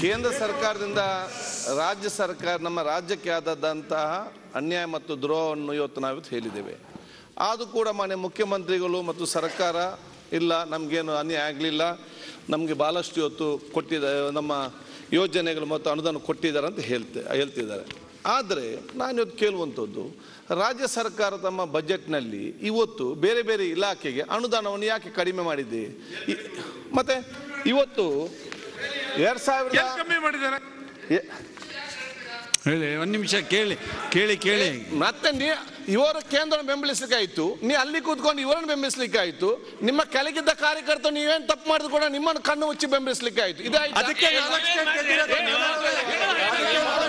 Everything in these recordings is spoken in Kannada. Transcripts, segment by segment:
ಕೇಂದ್ರ ಸರ್ಕಾರದಿಂದ ರಾಜ್ಯ ಸರ್ಕಾರ ನಮ್ಮ ರಾಜ್ಯಕ್ಕೆ ಆದದ್ದಂತಹ ಅನ್ಯಾಯ ಮತ್ತು ದ್ರೋಹವನ್ನು ಇವತ್ತು ನಾವಿವತ್ತು ಹೇಳಿದ್ದೇವೆ ಆದರೂ ಕೂಡ ಮಾನ್ಯ ಮುಖ್ಯಮಂತ್ರಿಗಳು ಮತ್ತು ಸರ್ಕಾರ ಇಲ್ಲ ನಮಗೇನು ಅನ್ಯಾಯ ಆಗಲಿಲ್ಲ ನಮಗೆ ಭಾಳಷ್ಟು ಇವತ್ತು ಕೊಟ್ಟಿದ್ದಾರೆ ನಮ್ಮ ಯೋಜನೆಗಳು ಮತ್ತು ಅನುದಾನ ಕೊಟ್ಟಿದ್ದಾರೆ ಅಂತ ಹೇಳ್ತೆ ಹೇಳ್ತಿದ್ದಾರೆ ಆದರೆ ನಾನು ಇವತ್ತು ಕೇಳುವಂಥದ್ದು ರಾಜ್ಯ ಸರ್ಕಾರ ತಮ್ಮ ಬಜೆಟ್ನಲ್ಲಿ ಇವತ್ತು ಬೇರೆ ಬೇರೆ ಇಲಾಖೆಗೆ ಅನುದಾನವನ್ನು ಯಾಕೆ ಕಡಿಮೆ ಮಾಡಿದೆ ಈ- ಮತ್ತೆ ಇವತ್ತು ಎರಡ್ ಸಾವಿರದ ಎಲ್ಲಿ ಕಮ್ಮಿ ಮಾಡಿದ್ದಾರೆ ಎ- ಹೇಳಿ ಒಂದು ನಿಮಿಷ ಕೇಳಿ ಕೇಳಿ ಕೇಳಿ ಮತ್ತೆ ನೀ ಇವರು ಕೇಂದ್ರ ಬೆಂಬಲಿಸ್ಲಿಕ್ಕೆ ಆಯ್ತು ನೀ ಅಲ್ಲಿ ಕೂತ್ಕೊಂಡು ಇವರನ್ನು ಬೆಂಬಲಿಸ್ಲಿಕ್ಕೆ ಆಯ್ತು ನಿಮ್ಮ ಕೆಳಗಿದ್ದ ಕಾರ್ಯಕರ್ತರು ನೀವೇನ್ ತಪ್ಪು ಮಾಡಿದ್ರು ಕೂಡ ನಿಮ್ಮನ್ನು ಕಣ್ಣು ಮುಚ್ಚಿ ಬೆಂಬಲಿಸ್ಲಿಕ್ಕೆ ಆಯ್ತು ಇದಾಯ್ತು ಅದಕ್ಕೆ ನಾಲ್ಕು ಸ್ಟೇಟ್ ಗೆದ್ದಿರೋದು ನೀವು.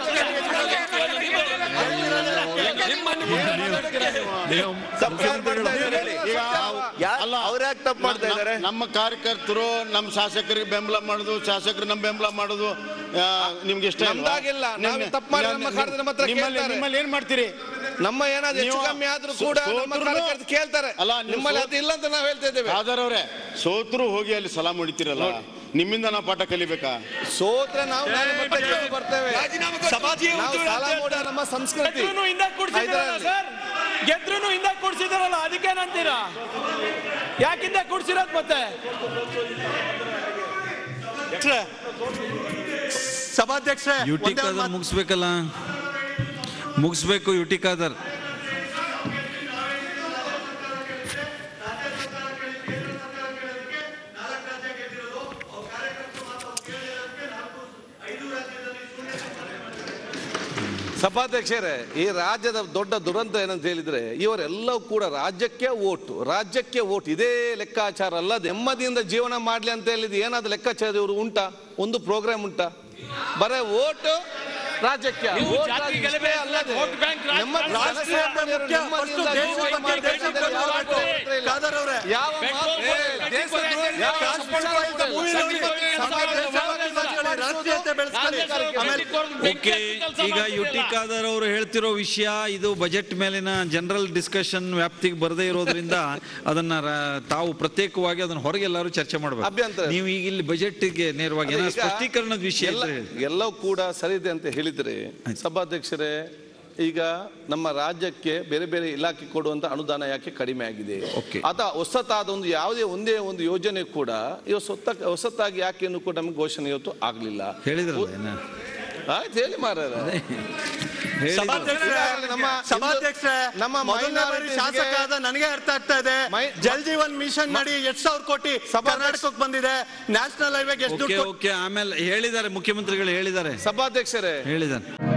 ಈಗ ಅಲ್ಲ ಅವ್ರ್ಯಾಕ್ ತಪ್ಪು ಮಾಡ್ತಾ ಇದ್ದಾರೆ ನಮ್ಮ ಕಾರ್ಯಕರ್ತರು ನಮ್ಮ ಶಾಸಕರಿಗೆ ಬೆಂಬಲ ಮಾಡೋದು ಶಾಸಕರು ನಮ್ಮ ಬೆಂಬಲ ಮಾಡೋದು ಆ, ನಿಮ್ಗೆ ಇಷ್ಟ ಇಲ್ವಾ? ನಮ್ದಾಗಿಲ್ಲ. ನಾವು ನಿಮ್ಮ- ತಪ್ಪು ಮಾಡಿದ್ರೆ ನಮ್ಮ ಕಾರ್ಯಕರ್ತರು ನಮ್ಮ ಹತ್ರ ನಿಮ್ಮಲ್ಲಿ ಕೇಳ್ತಾರೆ. ನಿಮ್ಮಲ್ಲಿ ಏನ್ ಮಾಡ್ತೀರಿ ನಮ್ಮ ಏನಾದ್ರು ಹೆಚ್ಚು ನೀವು ಕಮ್ಮಿ ಆದ್ರೂ ಕೂಡ ನಮ್ಮ ಸೋತ್ರುನು- ಕಾರ್ಯಕರ್ತರು ಕೇಳ್ತಾರೆ ಅಲ್ಲ, ನೀವು ನಿಮ್ಮಲ್ಲಿ ಸೋತ್- ಅದು ಇಲ್ಲ ಅಂತ ನಾವು ಹೇಳ್ತಾ ಇದ್ದೇವೆ ಖಾದರ್ ಅವರೇ ಸೋತ್ರು ಹೋಗಿ ಅಲ್ಲಿ ಸಲಾಮ್ ಹೊಡಿತೀರಲ್ಲ ನಿಮ್ಮಿಂದ ನಾವು ಪಾಠ ಕಲಿಬೇಕಾ ಸೋತ್ರೆ ನಾವು ನಾಳೆ ಮತ್ತೆ ಗೆದ್ದು ಬರ್ತೇವೆ ನಾವು ಸಾಲ ಮೂಡ ನಮ್ಮ ಸಂಸ್ಕೃತಿ ಗೆದ್ರೂ ಹಿಂದೆ ಕೂಡ್ಸಿದಾರಲ್ಲ ಇದರಲ್ಲಿ. ಸರ್ ಗೆದ್ರೂ ಹಿಂದೆ ಕೂಡ್ಸಿದಾರಲ್ಲ ಅದಕ್ಕೇನಂತೀರಾ ಯಾಕಿಂದ ಕೂಡ್ಸಿರೋದ್ ಮತ್ತೆ ಸಭಾಧ್ಯಕ್ಷ ಯುಟಿ ಖಾದರ್ ಮುಗಿಸ್ಬೇಕಲ್ಲ ಮುಗಿಸ್ಬೇಕು ಯುಟಿ ಖಾದರ್ ಸಭಾಧ್ಯಕ್ಷರೇ ಈ ರಾಜ್ಯದ ದೊಡ್ಡ ದುರಂತ ಏನಂತ ಹೇಳಿದ್ರೆ ಇವರೆಲ್ಲವೂ ಕೂಡ ರಾಜ್ಯಕ್ಕೆ ಓಟು ರಾಜ್ಯಕ್ಕೆ ಓಟ್ ಇದೇ ಲೆಕ್ಕಾಚಾರ ಅಲ್ಲ ನೆಮ್ಮದಿಯಿಂದ ಜೀವನ ಮಾಡ್ಲಿ ಅಂತ ಹೇಳಿದ್ ಏನಾದ್ರು ಲೆಕ್ಕಾಚಾರ ಇವರು ಉಂಟಾ ಒಂದು ಪ್ರೋಗ್ರಾಮ್ ಉಂಟಾ ಬರೇ ಓಟು ರಾಜ್ಯಕ್ಕೆ ಓಟ್ ಜಾತಿ ಇಷ್ಟೇ ಗಲಭೆ ಅಲ್ಲದೆ vote bank ರಾಜಕಾರಣ ನೆಮ್ಮದಿ ರಾಷ್ಟ್ರೀಯ ಜನಸಾಮಾನ್ಯರು ಮುಖ್ಯ ನೆಮ್ಮದಿಯಿಂದ first ಜೀವನ ದೇಶದ ಬಗ್ಗೆ ಮಾಡ್ಬೇಕಂತ ದೇಶದ ಬಗ್ಗೆ ಯಾವ ಮಾತು. ಮಾತು ಇಲ್ಲ. ಖಾದರ್ ಅವರೇ ಯಾವ ಮಾತು ಇಲ್ಲ. ದೇಶದ್ರೋಹಿ ಯಾವ ಕಾಶ್ಮೀರ ವಿಚಾರ ಮೂವಿ ಇಲ್ಲ. ನೋಡಿ. ಸಮಾಜ- ಸಮಾಜ- ಸಮಾಜ- ರಾಷ್ಟ್ರೀಯತೆ ಬೆಳೆಸ್ಕೊಳ್ಳಿ ಆಮೇಲೆ ಓಕೆ ಈಗ ಯುಟಿ ಖಾದರ್ ಅವರು ಹೇಳ್ತಿರೋ ವಿಷಯ ಇದು ಬಜೆಟ್ ಮೇಲಿನ ಜನರಲ್ ಡಿಸ್ಕಷನ್ ವ್ಯಾಪ್ತಿಗೆ ಬರದೇ ಇರೋದ್ರಿಂದ ಅದನ್ನ ರ- ತಾವು ಪ್ರತ್ಯೇಕವಾಗಿ ಅದನ್ನ ಹೊರಗೆ ಎಲ್ಲರೂ ಚರ್ಚೆ ಅಭ್ಯಂತರ ಮಾಡಬೇಕು ನೀವು ಈಗ ಇಲ್ಲಿ ಬಜೆಟ್ಗೆ ನೇರವಾಗಿ ಏನೋ ಈಗ ಸ್ಪಷ್ಟೀಕರಣದ ವಿಷಯ ಎಲ್ಲ- ಇದ್ರೆ ಹೇಳಿ. ಎಲ್ಲವೂ ಕೂಡ ಸರಿ ಇದೆ ಅಂತ ಹೇಳಿದರೆ ಸಭಾಧ್ಯಕ್ಷರೇ ಈಗ ನಮ್ಮ ರಾಜ್ಯಕ್ಕೆ ಬೇರೆ ಬೇರೆ ಇಲಾಖೆ ಕೊಡುವಂತ ಅನುದಾನ ಯಾಕೆ ಕಡಿಮೆ ಆಗಿದೆ Okay. ಅಥವಾ ಹೊಸತಾದ ಒಂದು ಯಾವುದೇ ಒಂದೇ ಒಂದು ಯೋಜನೆ ಕೂಡ ಇವತ್ತು ಹೊತ್ತ ಹೊಸತಾಗಿ ಯಾಕೆ ಇನ್ನೂ ಕೂಡ ನಮಗೆ ಘೋಷಣೆ ಇವತ್ತು ಆಗ್ಲಿಲ್ಲ ಹೇಳಿದ್ರಲ್ಲ ಏನ? ಆಯ್ತು ಹೇಳಿ ಮಾರಾಯ ಹೇಳಿದ್ರು. ಸಭಾಧ್ಯಕ್ಷರೇ, ಈಗಾಗಲೇ ನಮ್ಮ ಸಭಾಧ್ಯಕ್ಷರೇ ನಮ್ಮ ಮೊದಲನೇ ಬಾರಿ minorities ಗೆ- ಶಾಸಕ ಆದ ನನಗೆ ಅರ್ಥ ಆಗ್ತಾ ಇದೆ ಮೈ- ಜಲ್ ಜೀವನ್ ಮಿಷನ್ ನಡಿ ಎಷ್ಟ್ ಸಾವಿರ ಕೋಟಿ ಸಭಾಧ್ಯಕ್ಷ- ಕರ್ನಾಟಕಕ್ಕೆ ಬಂದಿದೆ ನ್ಯಾಷನಲ್ ಹೈವೇಗೆ ಎಷ್ಟು ಓಕೆ ದುಡ್ಡು ಓಕೆ ಆಮೇಲೆ ಹೇಳಿದ್ದಾರೆ ಮುಖ್ಯಮಂತ್ರಿಗಳು ಹೇಳಿದ್ದಾರೆ ಸಭಾಧ್ಯಕ್ಷರೇ ಹೇಳಿದ್ದಾರೆ